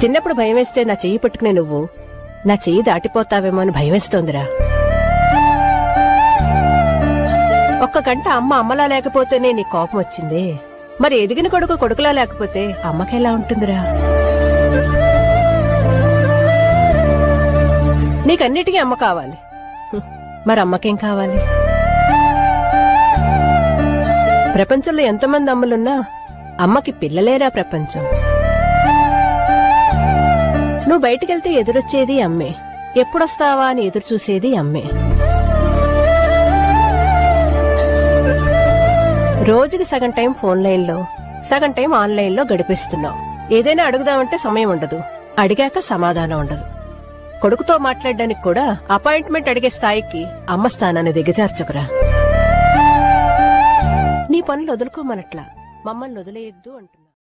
చిన్నప్పుడు భయం వేస్తే నా చెయ్యి పట్టుకునే నువ్వు నా చెయ్యి దాటిపోతావేమో అని భయం వేస్తోందిరా ఒక్క గంట అమ్మ అమ్మలా లేకపోతేనే నీ కోపం వచ్చింది మరి ఎదిగిన కొడుకు కొడుకులా లేకపోతే అమ్మకెలా ఉంటుందిరా నీకన్నిటికీ అమ్మ కావాలి హ్మ్. మరి అమ్మకేం కావాలి ప్రపంచంలో ఎంతమంది అమ్మలున్నా అమ్మకి పిల్లలేరా ప్రపంచం నువ్వు బయటికెళ్తే ఎదురొచ్చేది అమ్మే ఎప్పుడొస్తావా అని ఎదురు చూసేది అమ్మే రోజుకి సగం టైం ఫోన్ లైన్ లో సగం టైం ఆన్లైన్ లో గడిపిస్తున్నావు ఏదైనా అడుగుదామంటే సమయం ఉండదు అడిగాక సమాధానం ఉండదు కొడుకుతో మాట్లాడడానికి కూడా అపాయింట్మెంట్ అడిగే స్థాయికి అమ్మ స్థానాన్ని దిగజార్చకురా నీ పనులు వదులుకోమనట్లా మమ్మల్ని వదిలేయద్దు అంటున్నా